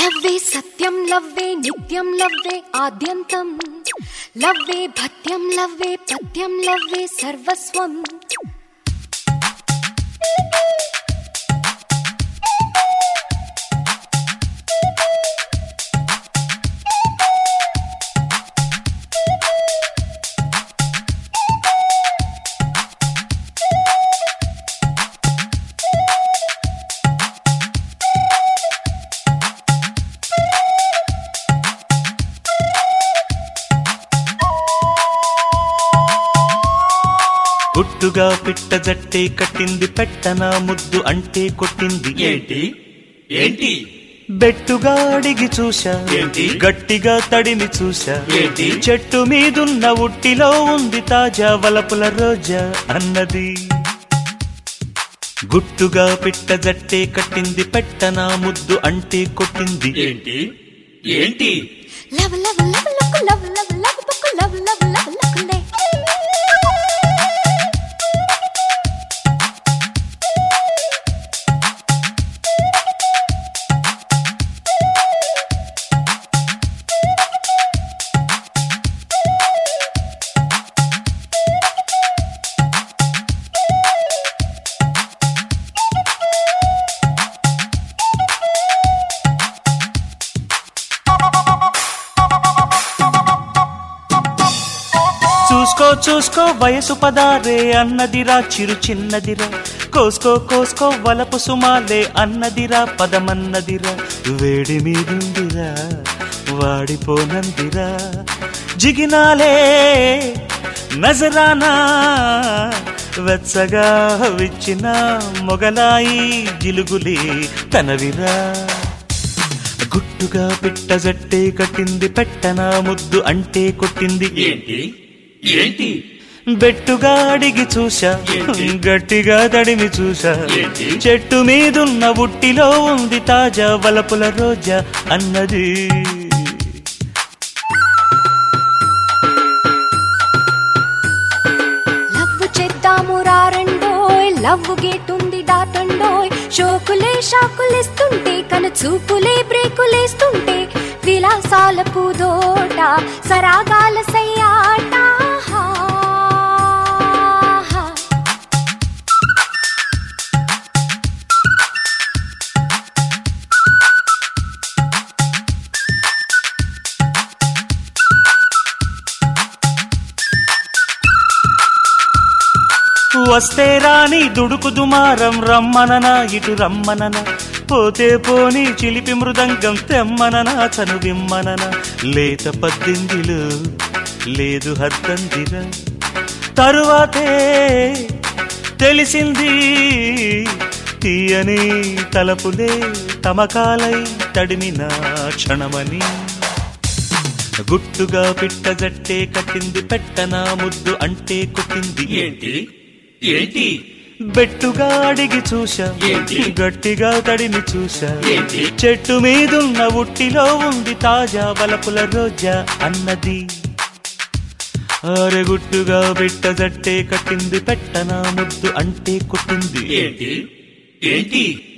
లవ్వే సత్యం లవ్వే నిత్యం లవ్వే ఆద్యంతం లవ్వే భత్యం లవ్వే పత్యం లవ్వే సర్వస్వం గుట్టుగా పిట్ట జట్టే కట్టింది పెట్టన ముద్దు అంటే కొట్టింది ఏంటి ఏంటి బెట్టుగా అడిగి చూశా ఏంటి? గట్టిగా తడిమి చూశా ఏంటి? చెట్టు మీదున్న ఉట్టిలో ఉంది తాజా వలపుల రోజా అన్నది గుట్టుగా పిట్ట జట్టే కట్టింది పెట్టన ముద్దు అంటే కొట్టింది ఏంటి ఏంటి love love love love love love love పక్కు లవ్ లవ్ లవ్ లవ్లే చూసుకో చూసుకో వయసు పదారే అన్నదిరా చిరు చిన్నదిరా కోసుకో కోసుకో వలపు సుమాలే అన్నదిరా పదమన్నదిరా వేడి మీదుందిరా వాడిపోనందిరా జిగినాలే నజరానా వెచ్చగా విచ్చిన మొగలాయి జిలుగులే తనవిరా గుట్టుగా పిట్ట జట్టే కట్టింది పెట్టనా ముద్దు అంటే కొట్టింది ఏంటి ఏంటి బెట్టుగా అడిగి చూశా ఏంటి? గట్టిగా తడిమి చూశా ఏంటి? చెట్టు మీదున్న ఉట్టిలో ఉంది తాజా వలపుల రోజా అన్నది లవ్ చేద్దాము రారండోయ్ లవ్ గేటుంది దాతండోయ్ షోకులే షాకులేస్తుంటే కను చూపులే బ్రేకులేస్తుంటే విలాసాలకు దోట సరాగాల సయ్యాట హా, హా. వస్తే రాని దుడుకు దుమారం రమ్మనన ఇటు రమ్మనన పోతే పోని చిలిపి మృదంగం తెమ్మనన చను విమ్మనన లేత పద్దిందిలు లేదు హద్దందిరా తరువాతే తెలిసింది తీయని తలపులే తమకాలై తడిమిన క్షణమని గుట్టుగా పిట్ట జట్టే కట్టింది పెట్టనా ముద్దు అంటే కొట్టింది ఏంటి ఏంటి బెట్టుగా అడిగి చూశా ఏంటి? గట్టిగా తడిమి చూశా ఏంటి? చెట్టు మీదున్న ఉట్టిలో ఉంది తాజా వలపుల రోజా అన్నది ఆరెగుట్టుగా బిట్ట జట్టే కట్టింది పెట్టనా ముద్దు అంటే కొట్టింది ఏంటి ఏంటి